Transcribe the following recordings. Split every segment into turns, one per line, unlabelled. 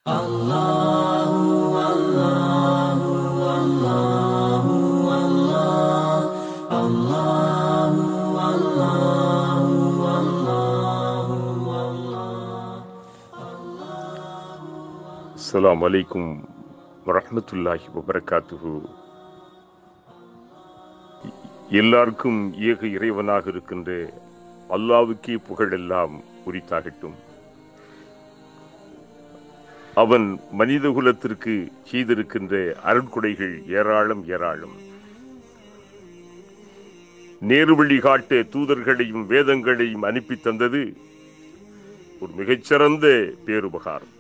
அஸ்ஸலாமு அலைக்கும் வரஹ்மத்துல்லாஹி வபரகாத்துஹு எல்லாருக்கும் ஏக இறைவனாக இருக்கின்ற அல்லாவுக்கே புகழெல்லாம் உரித்தாகட்டும் அவன் மனித குலத்திற்கு செய்திருக்கின்ற அருட்கொடைகள் ஏராளம் ஏராளம் நேரு வழி காட்ட தூதர்களையும் வேதங்களையும் அனுப்பி தந்தது ஒரு மிகச்சிறந்த பேருபகாரம்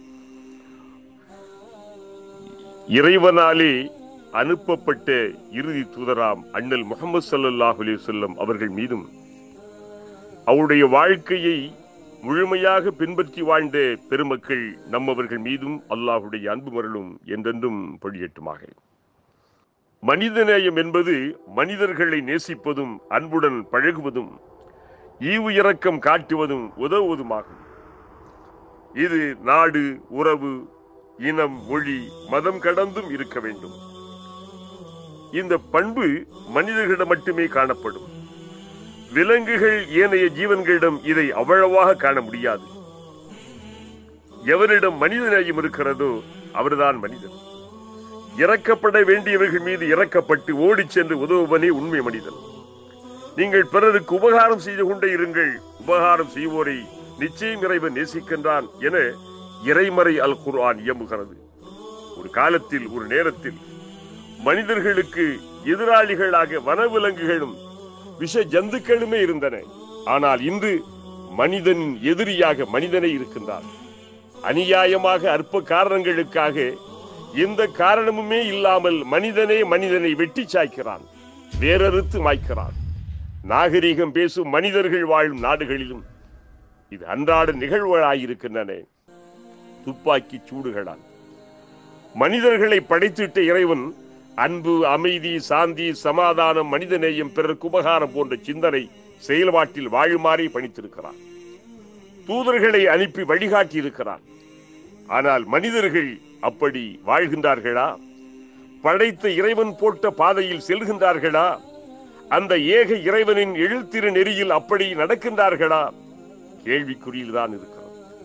இறைவனாலே அனுப்பப்பட்ட இறுதி தூதராம் அண்ணல் முகமது சல்லல்லாஹு அலைஹி வஸல்லம் அவர்கள் மீதும் அவருடைய வாழ்க்கையை முழுமையாக பின்பற்றி வாழ்ந்த பெருமக்கள் நம்மவர்கள் மீதும் அல்லாஹுடைய அன்பு மரலும் என்றென்றும் பொழியட்டுமாக மனிதநேயம் என்பது மனிதர்களை நேசிப்பதும் அன்புடன் பழகுவதும் ஈவு இரக்கம் காட்டுவதும் உதவுவதுமாகும் இது நாடு உறவு இனம் மொழி மதம் கடந்தும் இருக்க வேண்டும் இந்த பண்பு மனிதர்களிடம் மட்டுமே காணப்படும் விலங்குகள் ஏனைய ஜீவன்களிடம் இதை அவ்வளவாக காண முடியாது எவரிடம் மனித நேயம் இருக்கிறதோ அவர்தான் மனிதன் இறக்கப்பட வேண்டியவர்கள் மீது இறக்கப்பட்டு ஓடிச் சென்று உதவுவனே உண்மை மனிதன் நீங்கள் பிறருக்கு உபகாரம் செய்து கொண்டே இருங்கள் உபகாரம் செய்வோரை நிச்சயம் இறைவன் நேசிக்கின்றான் என இறைமறை அல் குர்ஆன் இயம்புகிறது ஒரு காலத்தில் ஒரு நேரத்தில் மனிதர்களுக்கு எதிராளிகளாக வனவிலங்குகளும் விஷ ஜந்துக்களுமே இருந்தன ஆனால் இன்று மனிதனின் எதிரியாக மனிதனை இருக்கின்றான் அநியாயமாக அற்ப காரணங்களுக்காக எந்த காரணமுமே இல்லாமல் மனிதனே மனிதனை வெட்டி சாய்க்கிறான் வேறறுத்து மாய்க்கிறான் நாகரிகம் பேசும் மனிதர்கள் வாழும் நாடுகளிலும் இது அன்றாட நிகழ்வுகளாயிருக்கின்றன துப்பாக்கி சூடுகளால் மனிதர்களை படைத்திட்ட இறைவன் அன்பு அமைதி சாந்தி சமாதானம் மனிதநேயம் பிறருக்கு உபகாரம் போன்ற சிந்தனை செயல்பாட்டில் வாழுமாறே பணித்திருக்கிறான் தூதர்களை அனுப்பி வழிகாட்டி இருக்கிறான் ஆனால் மனிதர்கள் அப்படி வாழ்கின்றார்களா படைத்த இறைவன் போட்ட பாதையில் செல்கின்றார்களா அந்த ஏக இறைவனின் எழுத்திரு நெறியில் அப்படி நடக்கின்றார்களா கேள்விக்குறியில் தான் இருக்கிறது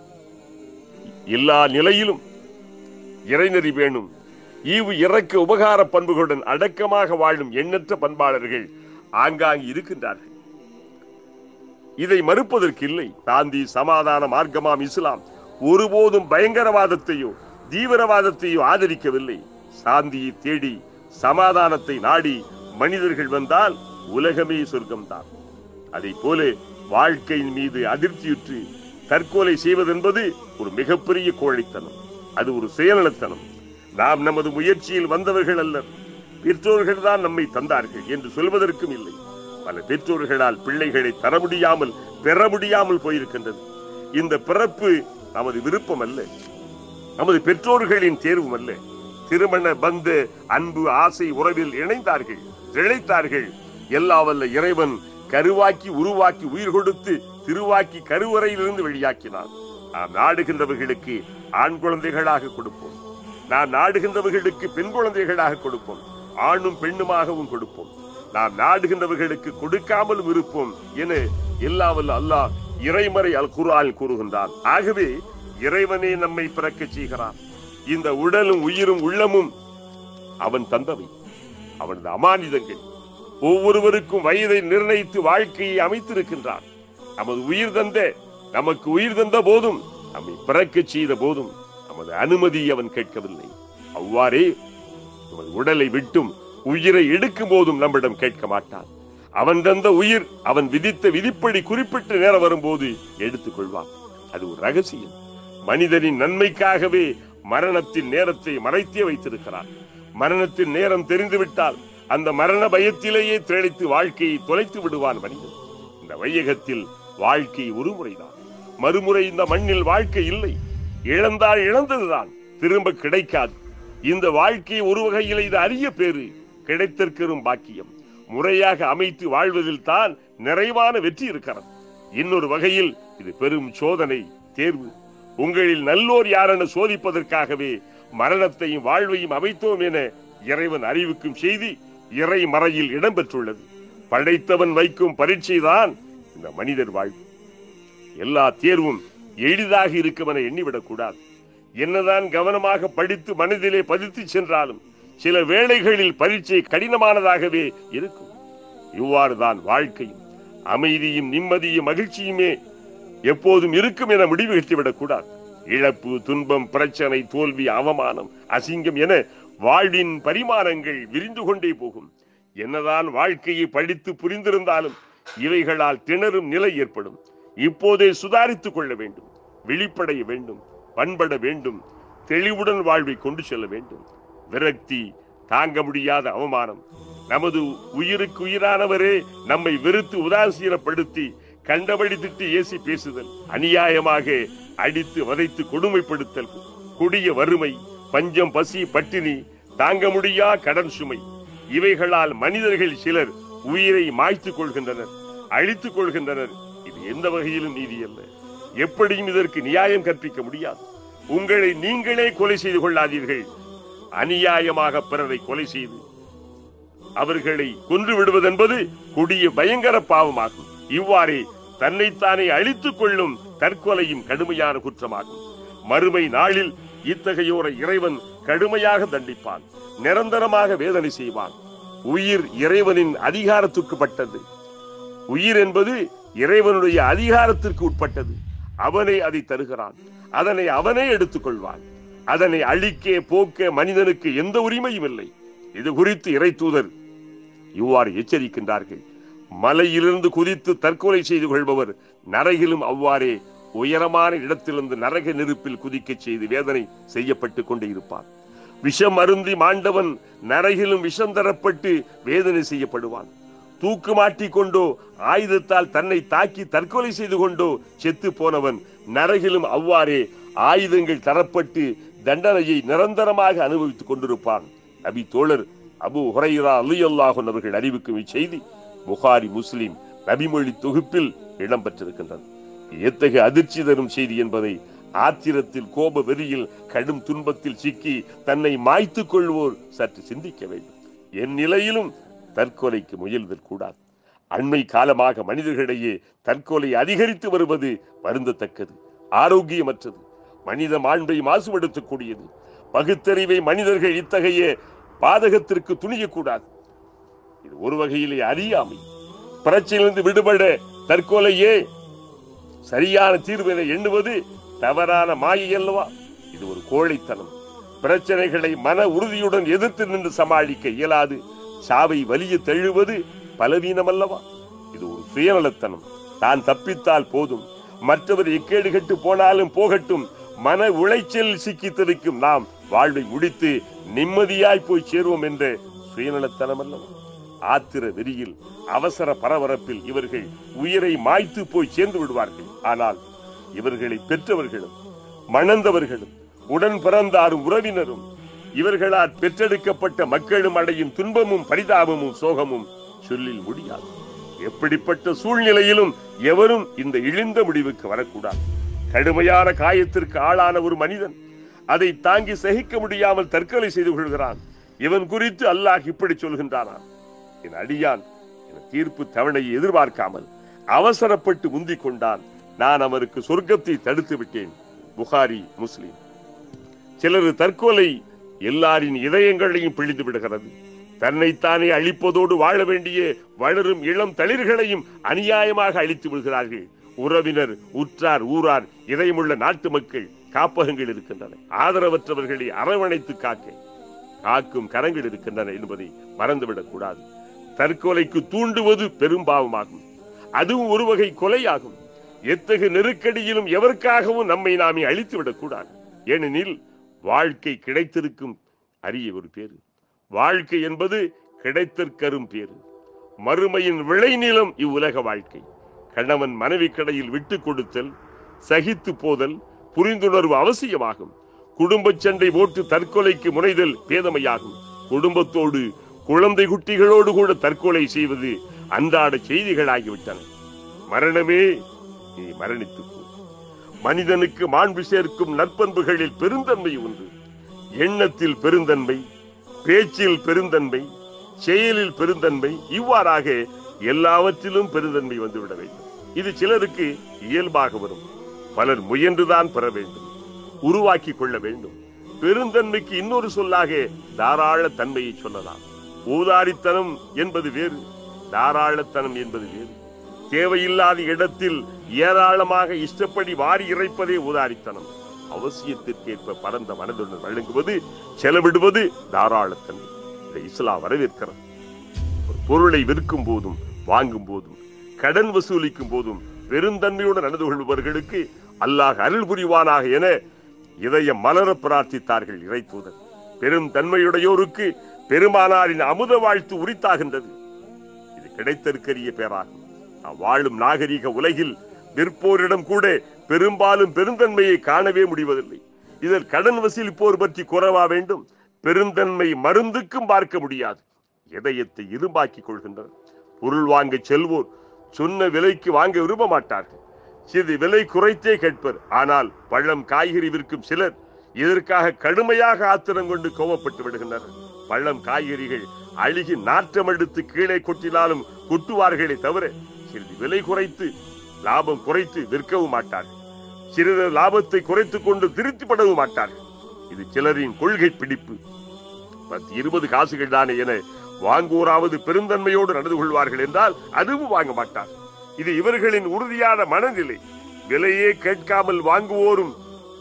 எல்லா நிலையிலும் இறைநெறி வேணும் ஈவு இறக்க உபகார பண்புகளுடன் அடக்கமாக வாழும் எண்ணற்ற பண்பாளர்கள் ஆங்காங்கு இருக்கின்றார்கள் இதை மறுப்பதற்கு இல்லை சாந்தி சமாதான மார்க்கமாம் இஸ்லாம் ஒருபோதும் பயங்கரவாதத்தையோ தீவிரவாதத்தையோ ஆதரிக்கவில்லை சாந்தியை தேடி சமாதானத்தை நாடி மனிதர்கள் வந்தால் உலகமே சொர்க்கம்தான் அதை போல வாழ்க்கையின் மீது அதிர்ச்சியுற்று தற்கொலை செய்வதென்பது ஒரு மிகப்பெரிய கோழைத்தனம் அது ஒரு சுயநலத்தனம் நாம் நமது முயற்சியில் வந்தவர்கள் அல்ல பெற்றோர்கள் தான் நம்மை தந்தார்கள் என்று சொல்வதற்கும் இல்லை பல பெற்றோர்களால் பிள்ளைகளை தர முடியாமல் பெற முடியாமல் போயிருக்கின்றது இந்த பிறப்பு நமது விருப்பம் அல்ல நமது பெற்றோர்களின் தேர்வும் அல்ல திருமண பந்து அன்பு ஆசை உறவில் இணைந்தார்கள் இழைத்தார்கள் எல்லா வல்ல இறைவன் கருவாக்கி உருவாக்கி உயிர் கொடுத்து திருவாக்கி கருவறையிலிருந்து வெளியாக்கினான் நாம் நாடுகின்றவர்களுக்கு ஆண் குழந்தைகளாக கொடுப்போம் நாம் நாடுகின்றவர்களுக்கு பெண் குழந்தைகளாக கொடுப்போம் ஆணும் பெண்ணுமாகவும் கொடுப்போம் நாம் நாடுகின்றவர்களுக்கு கொடுக்காமலும் இருப்போம் என எல்லா வல்ல அல்லாஹ் இறைமறை அல் குர்ஆன் கூறுகின்றான் ஆகவே இறைவனே நம்மை பிறக்க செய்கிறான் இந்த உடலும் உயிரும் உள்ளமும் அவன் தந்தவை அவனது அமானிதங்கள் ஒவ்வொருவருக்கும் வயதை நிர்ணயித்து வாழ்க்கையை அமைத்திருக்கின்றான் நமது உயிர் தந்த நமக்கு உயிர் தந்த போதும் நம்மை பிறக்க செய்த போதும் நமது அனுமதி அவன் கேட்கவில்லை அவ்வாறே நமது உடலை விட்டும் உயிரை எடுக்கும் போதும் நம்மிடம் கேட்க மாட்டான் அவன் தந்த உயிர் அவன் விதித்த விதிப்படி குறிப்பிட்ட நேரம் வரும்போது எடுத்துக் கொள்வான் அது ஒரு ரகசியம் மனிதனின் நன்மைக்காகவே மரணத்தின் நேரத்தை மறைத்தே வைத்திருக்கிறான் மரணத்தின் நேரம் தெரிந்துவிட்டால் அந்த மரண பயத்திலேயே திளைத்து வாழ்க்கையை தொலைத்து விடுவான் மனிதன் இந்த வையகத்தில் வாழ்க்கை ஒரு முறைதான் மறுமுறை இந்த மண்ணில் வாழ்க்கை இல்லை இழந்தால் இழந்ததுதான் திரும்ப கிடைக்காது இந்த வாழ்க்கை ஒரு வகையில் இது அரிய பேரு கிடைத்திருக்கிறோம் பாக்கியம் முறையாக அமைத்து வாழ்வதில் தான் நிறைவான வெற்றி இருக்கிறது இன்னொரு வகையில் இது பெரும் சோதனை தேர்வு உங்களில் நல்லோர் யாரென சோதிப்பதற்காகவே மரணத்தையும் வாழ்வையும் அமைத்தோம் என இறைவன் அறிவிக்கும் செய்தி இறை மறையில் இடம்பெற்றுள்ளது படைத்தவன் வைக்கும் பரீட்சைதான் இந்த மனிதர் வாழ்வு எல்லா தேர்வும் எளிதாக இருக்கும் என எண்ணிவிடக் கூடாது என்னதான் கவனமாக படித்து மனதிலே பதித்து சென்றாலும் சில வேளைகளில் பரீட்சை கடினமானதாகவே இருக்கும் இவ்வாறு தான் வாழ்க்கையும் அமைதியும் நிம்மதியும் மகிழ்ச்சியுமே எப்போதும் இருக்கும் என முடிவு கட்டிவிடக் கூடாது இழப்பு துன்பம் பிரச்சனை தோல்வி அவமானம் அசிங்கம் என வாழ்வின் பரிமாணங்கள் விரிந்து கொண்டே போகும் என்னதான் வாழ்க்கையை படித்து புரிந்திருந்தாலும் இவைகளால் திணறும் நிலை ஏற்படும் இப்போதே சுதாரித்துக் கொள்ள வேண்டும் விழிப்படைய வேண்டும் பண்பட வேண்டும் தெளிவுடன் வாழ்வை கொண்டு செல்ல வேண்டும் விரக்தி தாங்க முடியாத அவமானம் நமது உயிருக்கு உயிரானவரே நம்மை வெறுத்து உதாசீனப்படுத்தி கண்டபடி திட்டு ஏசி பேசுதல் அநியாயமாக அடித்து வதைத்து கொடுமைப்படுத்தல் கொடிய வறுமை பஞ்சம் பசி பட்டினி தாங்க முடியா கடன் சுமை இவைகளால் மனிதர்கள் சிலர் உயிரை மாய்த்துக் கொள்கின்றனர் அழித்துக் கொள்கின்றனர் இது எந்த வகையிலும் நீதி அல்ல எப்படியும் இதற்கு நியாயம் கற்பிக்க முடியாது உங்களை நீங்களே கொலை செய்து கொள்ளாதீர்கள் அநியாயமாக பிறரை கொலை செய்து அவர்களை கொன்று விடுவதென்பது கொடிய பயங்கர பாவமாகும் இவ்வாறே தன்னைத்தானே அழித்துக் கொள்ளும் தற்கொலையும் கடுமையான குற்றமாகும் மறுமை நாளில் இத்தகையோரை இறைவன் கடுமையாக தண்டிப்பான் நிரந்தரமாக வேதனை செய்வான் உயிர் இறைவனின் அதிகாரத்துக்கு பட்டது உயிர் என்பது இறைவனுடைய அதிகாரத்திற்கு உட்பட்டது அவனே அதை தருகிறான் அதனை அவனே எடுத்துக் கொள்வான் அதனை அழிக்க போக்க மனிதனுக்கு எந்த உரிமையும் இல்லை இது குறித்து இறை தூதர் இவ்வாறு எச்சரிக்கின்றார்கள் மலையிலிருந்து குதித்து தற்கொலை செய்து கொள்பவர் நரகிலும் அவ்வாறே உயரமான இடத்திலிருந்து நரக நெருப்பில் குதிக்கச் செய்து வேதனை செய்யப்பட்டு கொண்டே இருப்பார் விஷம் அருந்தி மாண்டவன் நரகிலும் விஷம் தரப்பட்டு வேதனை செய்யப்படுவான் தூக்கு மாட்டிக் கொண்டோ ஆயுதத்தால் தன்னை தாக்கி தற்கொலை செய்து கொண்டோ செத்து போனவன் நரகிலும் அவ்வாறே ஆயுதங்கள் தரப்பட்டு தண்டனையை நிரந்தரமாக அனுபவித்துக் கொண்டிருப்பான் நபி தோழர் அபு ஹுரைரா அலியல்லாஹன் அவர்கள் அறிவிக்கும் இச்செய்தி புகாரி முஸ்லிம் நபிமொழி தொகுப்பில் இடம்பெற்றிருக்கின்றது எத்தகைய அதிர்ச்சி தரும் செய்தி என்பதை ஆத்திரத்தில் கோப வெறியில் கடும் துன்பத்தில் சிக்கி தன்னை மாய்த்துக் கொள்வோர் சற்று சிந்திக்க வேண்டும் என் நிலையிலும் தற்கொலைக்கு முயல்தல் கூடாது அண்மை காலமாக மனிதர்களிடையே தற்கொலை அதிகரித்து வருவது வருந்தத்தக்கது ஆரோக்கியமற்றது மனித மாண்பை மாசுபடுத்தக்கூடியது பகுத்தறிவை மனிதர்கள் இத்தகைய பாதகத்திற்கு துணியக்கூடாது இது ஒரு வகையிலே அறியாமை பிரச்சனையிலிருந்து விடுபட தற்கொலையே சரியான தீர்வு என எண்ணுவது தவறான மாயை அல்லவா இது ஒரு கோழைத்தனம் பிரச்சனைகளை மன உறுதியுடன் எதிர்த்து நின்று சமாளிக்க இயலாது சாவை வலிய தழுவது பலவீனம் அல்லவா இது ஒரு சுயநலத்தனம் தான் தப்பித்தால் போதும் மற்றவர் எக்கேடு கெட்டு போனாலும் போகட்டும் மன உளைச்சல் சிக்கி தவிக்கும் நாம் வாழ்வை முடித்து நிம்மதியாய் போய் சேருவோம் என்ற சுயநலத்தனம் அல்லவா ஆத்திர வெறியில் அவசர பரபரப்பில் இவர்கள் உயிரை மாய்த்து போய் சேர்ந்து விடுவார்கள் ஆனால் இவர்களை பெற்றவர்களும் மணந்தவர்களும் உடன் பிறந்தாரும் உறவினரும் இவர்களால் பெற்றெடுக்கப்பட்ட மக்களும் அடையும் துன்பமும் பரிதாபமும் சோகமும் சொல்லில் முடியாது எப்படிப்பட்ட சூழ்நிலையிலும் எவரும் இந்த இழிந்த முடிவுக்கு வரக்கூடாது கடுமையான காயத்திற்கு ஆளான ஒரு மனிதன் அதை தாங்கி சகிக்க முடியாமல் தற்கொலை செய்து கொள்கிறான் இவன் குறித்து அல்லாஹ் இப்படி சொல்கின்றானா என் அடியான் என் தீர்ப்பு தவணையை எதிர்பார்க்காமல் அவசரப்பட்டு முந்திக் கொண்டான் நான் அவருக்கு சொர்க்கத்தை தடுத்து விட்டேன் புகாரி முஸ்லிம் சிலர் தற்கொலை எல்லாரின் இதயங்களையும் பிழிந்து விடுகிறது தன்னைத்தானே அழிப்பதோடு வாழ வேண்டிய வளரும் இளம் தளிர்களையும் அநியாயமாக அழித்து விடுகிறார்கள் உறவினர் உற்றார் ஊரார் இதயமுள்ள நாட்டு மக்கள் காப்பகங்கள் இருக்கின்றன ஆதரவற்றவர்களை அரவணைத்து காக்க காக்கும் கரங்கள் இருக்கின்றன என்பதை மறந்துவிடக் கூடாது தற்கொலைக்கு தூண்டுவது பெரும் பாவமாகும் அதுவும் ஒரு வகை கொலையாகும் எத்தகைய நெருக்கடியிலும் எவருக்காகவும் நம்மை நாமே அழித்து விடக்கூடாது ஏனெனில் வாழ்க்கை கிடைத்திருக்கும் அரிய ஒரு பேரு வாழ்க்கை என்பது கிடைத்திருக்கரும் பேரு மறுமையின் விளைநிலம் இவ்வுலக வாழ்க்கை கணவன் மனைவி கடையில் விட்டு கொடுத்தல் சகித்து போதல் புரிந்துணர்வு அவசியமாகும் குடும்ப சண்டை போட்டு தற்கொலைக்கு முனைதல் பேதமையாகும் குடும்பத்தோடு குழந்தை குட்டிகளோடு கூட தற்கொலை செய்வது அன்றாட செய்திகளாகிவிட்டன மரணமே நீ மரணித்து போ மனிதனுக்கு மாண்பு சேர்க்கும் நற்பண்புகளில் பெருந்தன்மை உண்டு எண்ணத்தில் பெருந்தன்மை பேச்சில் பெருந்தன்மை செயலில் பெருந்தன்மை இவ்வாறாக எல்லாவற்றிலும் பெருந்தன்மை வந்துவிட வேண்டும் இது சிலருக்கு இயல்பாக வரும் பலர் முயன்றுதான் பெற வேண்டும் உருவாக்கி கொள்ள வேண்டும் பெருந்தன்மைக்கு இன்னொரு சொல்லாக தாராள தன்மையை சொல்லலாம் ஊதாரித்தனம் என்பது வேறு தாராளத்தனம் என்பது வேறு தேவையில்லாத இடத்தில் ஏராளமாக இஷ்டப்படி வாரி இறைப்பதே ஊதாரித்தனம் அவசியத்திற்கேற்ப பரந்த மனதுடன் வழங்குவது செலவிடுவது தாராளத்தன்மை இதை இஸ்லாம் வரவேற்கிறது ஒரு பொருளை விற்கும் போதும் வாங்கும் போதும் கடன் வசூலிக்கும் போதும் பெருந்தன்மையுடன் நடந்து கொள்பவர்களுக்கு அல்லாஹ் அருள் புரிவானாக என இதயம் மலர பிரார்த்தித்தார்கள் இறை தூதர் பெரும் தன்மையுடையோருக்கு பெருமானாரின் அமுத வாழ்த்து உரித்தாகின்றது இது கிடைத்திருக்கிற பேராகும் நாம் வாழும் நாகரிக உலகில் விற்போரிடம் கூட பெரும்பாலும் பெருந்தன்மையை காணவே முடிவதில்லை இதில் கடன் வசூலிப்போர் பற்றி கூறவா வேண்டும் பெருந்தன்மை மருந்துக்கும் பார்க்க முடியாது இதயத்தை இரும்பாக்கிக் கொள்கின்றனர் பொருள் வாங்க செல்வோர் சொன்ன விலைக்கு வாங்க விரும்ப மாட்டார்கள் சிறிது விலை குறைத்தே கேட்பர் ஆனால் பழம் காய்கறி விற்கும் சிலர் இதற்காக கடுமையாக ஆத்திரம் கொண்டு கோவப்பட்டு விடுகின்றனர் பழம் காய்கறிகள் அழுகி நாற்றம் எடுத்து கீழே கொட்டினாலும் கொட்டுவார்களே தவிர சிறிது விலை குறைத்து லாபம் குறைத்து விற்கவும் மாட்டார்கள் சிறிது லாபத்தை குறைத்துக் கொண்டு திருப்திப்படவும் மாட்டார்கள் இது சிலரின் கொள்கை பிடிப்பு பத்து இருபது காசுகள் தானே என வாங்குவோராவது பெருந்தன்மையோடு நடந்து கொள்வார்கள் என்றால் அதுவும் வாங்க மாட்டார் இது இவர்களின் உறுதியான மனநிலை விலையே கேட்காமல் வாங்குவோரும்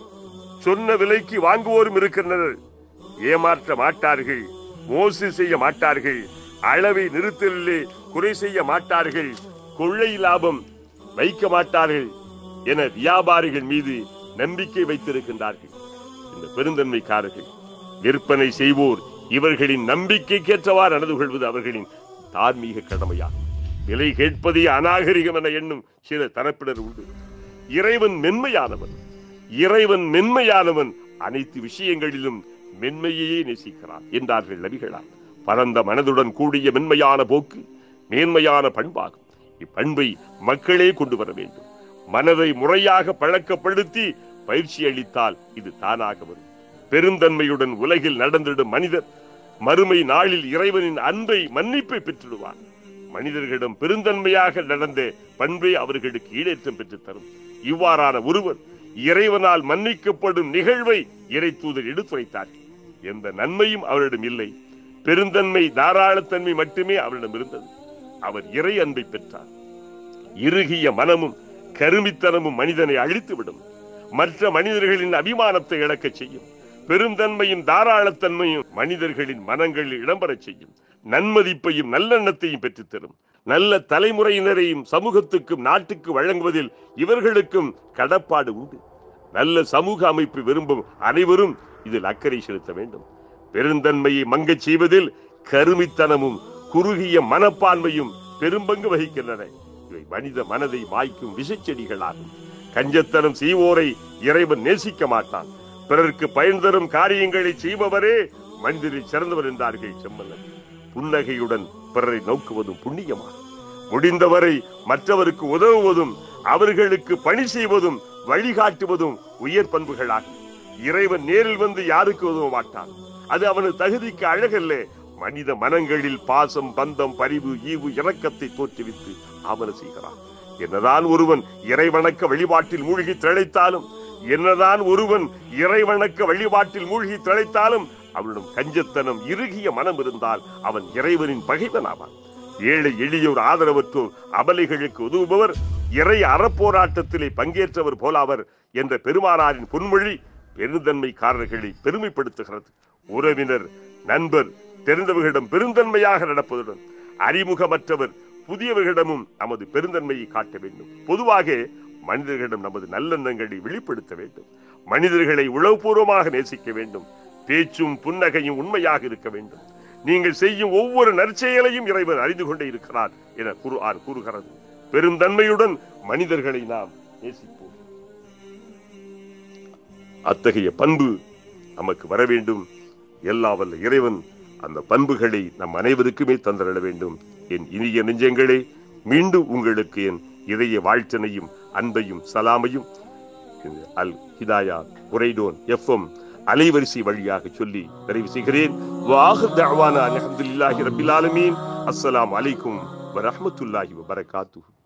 சொன்ன விலைக்கு வாங்குவோரும் இருக்கின்றனர் ஏமாற்ற மாட்டார்கள் மோசடி செய்ய மாட்டார்கள் அளவை நிறுத்தலிலே குறை செய்ய மாட்டார்கள் கொள்ளை லாபம் வைக்க மாட்டார்கள் என வியாபாரிகள் மீது நம்பிக்கை வைத்திருக்கின்றார்கள் இந்த பெருந்தன்மைக்காரர்கள் விற்பனை செய்வோர் இவர்களின் நம்பிக்கைக்கேற்றவாறு நடந்து கொள்வது அவர்களின் தார்மீக கடமையாகும் விலை கேட்பதே அநாகரிகம் என எண்ணும் சில தரப்பினர் உண்டு இறைவன் மென்மையானவன் இறைவன் மென்மையானவன் அனைத்து விஷயங்களிலும் மென்மையையே நேசிக்கிறான் என்றார்கள் நபிகளார் பரந்த மனதுடன் கூடிய மென்மையான போக்கு மேன்மையான பண்பாகும் இப்பண்பை மக்களே கொண்டு வர வேண்டும் மனதை முறையாக பழக்கப்படுத்தி பயிற்சி அளித்தால் இது தானாக வரும் பெருந்தன்மையுடன் உலகில் நடந்திடும் மனிதர் மறுமை நாளில் இறைவனின் அன்பை மன்னிப்பை பெற்றிடுவார் மனிதர்களிடம் பெருந்தன்மையாக நடந்த பண்பை அவர்களுக்கு ஈடேற்றம் பெற்றுத் தரும் இவ்வாறான ஒருவர் இறைவனால் மன்னிக்கப்படும் நிகழ்வை இறை தூதர் எடுத்துரைத்தார் எந்த நன்மையும் அவரிடம் இல்லை பெருந்தன்மை தாராளத்தன்மை மட்டுமே அவரிடம் இருந்தது அவர் இறை அன்பை பெற்றார் இறுகிய மனமும் கருமித்தனமும் மனிதனை அழித்துவிடும் மற்ற மனிதர்களின் அபிமானத்தை இழக்கச் செய்யும் பெருந்தன்மையும் தாராளத்தன்மையும் மனிதர்களின் மனங்களில் இடம்பெறச் செய்யும் நன்மதிப்பையும் நல்லெண்ணத்தையும் பெற்றுத் தரும் நல்ல தலைமுறையினரையும் சமூகத்துக்கும் நாட்டுக்கு வழங்குவதில் இவர்களுக்கும் கடப்பாடு உண்டு நல்ல சமூக அமைப்பு விரும்பும் அனைவரும் இதில் அக்கறை செலுத்த வேண்டும் பெருந்தன்மையை மங்கச் செய்வதில் கருமித்தனமும் குறுகிய மனப்பான்மையும் பெரும்பங்கு வகிக்கின்றன இவை மனித மனதை மாய்க்கும் விஷச்செடிகளாகும் கஞ்சத்தனம் செய்வோரை இறைவன் நேசிக்க மாட்டான் பிறருக்கு பயன் தரும் காரியங்களை செய்பவரே மனிதரில் சிறந்தவர் என்றார்கள் செம்மல்லன் புன்னகையுடன் பிறரை நோக்குவதும் புண்ணியமாகும் முடிந்தவரை மற்றவருக்கு உதவுவதும் அவர்களுக்கு பணி செய்வதும் வழிகாட்டுவதும் உயர் பண்புகளாகும் இறைவன் நேரில் வந்து யாருக்கு உதவ மாட்டான் அது அவனது தகுதிக்கு அழகல்ல மனித மனங்களில் பாசம் பந்தம் பரிவு ஈவு இரக்கத்தை தோற்றுவித்து ஆவன செய்கிறான் என்னதான் ஒருவன் இறைவணக்க வழிபாட்டில் மூழ்கி திளைத்தாலும் என்னதான் ஒருவன் இறைவணக்க வழிபாட்டில் மூழ்கி திளைத்தாலும் அவனிடம் கஞ்சத்தனம் இறுகிய மனம் இருந்தால் அவன் இறைவனின் பகைவன் ஆவான் ஏழை எளியோர் ஆதரவற்றோர் அபலைகளுக்கு உதவுபவர் இறை அறப்போராட்டத்திலே பங்கேற்றவர் போலாவர் என்ற பெருமானாரின் பொன்மொழி பெருந்தன்மைக்காரர்களை பெருமைப்படுத்துகிறது உறவினர் நண்பர் தெரிந்தவர்களிடம் பெருந்தன்மையாக நடப்பதுடன் அறிமுகமற்றவர் புதியவர்களிடமும் நமது பெருந்தன்மையை காட்ட வேண்டும் பொதுவாக மனிதர்களிடம் நமது நல்லெண்ணங்களை வெளிப்படுத்த வேண்டும் மனிதர்களை உளவுபூர்வமாக நேசிக்க வேண்டும் பேச்சும் புன்னகையும் உண்மையாக இருக்க வேண்டும் நீங்கள் செய்யும் ஒவ்வொரு நற்செயலையும் இறைவன் அறிந்து கொண்டே இருக்கிறார் என குர்ஆன் கூறுகிறது பெருந்தன்மையுடன் மனிதர்களை நாம் நேசிப்போம் அத்தகைய பண்பு நமக்கு வர வேண்டும் எல்லா வல்ல இறைவன் அந்த பண்புகளை நம் அனைவருக்குமே தந்திட வேண்டும் என் இனிய நெஞ்சங்களே மீண்டும் உங்களுக்கு என் இதய வாழ்த்தனையும் அன்பையும் சலாமையும் இந்த அல் ஹிதாயா உரைடோன் எஃப்எம் அலைவரிசை வழியாக சொல்லி நிறைவு செய்கிறேன் வாஹிர் தஅவானா அல்ஹம்துலில்லாஹி ரப்பில் ஆலமீன் அஸ்ஸலாமு அலைக்கும் வரஹ்மத்துல்லாஹி வபரகாத்துஹு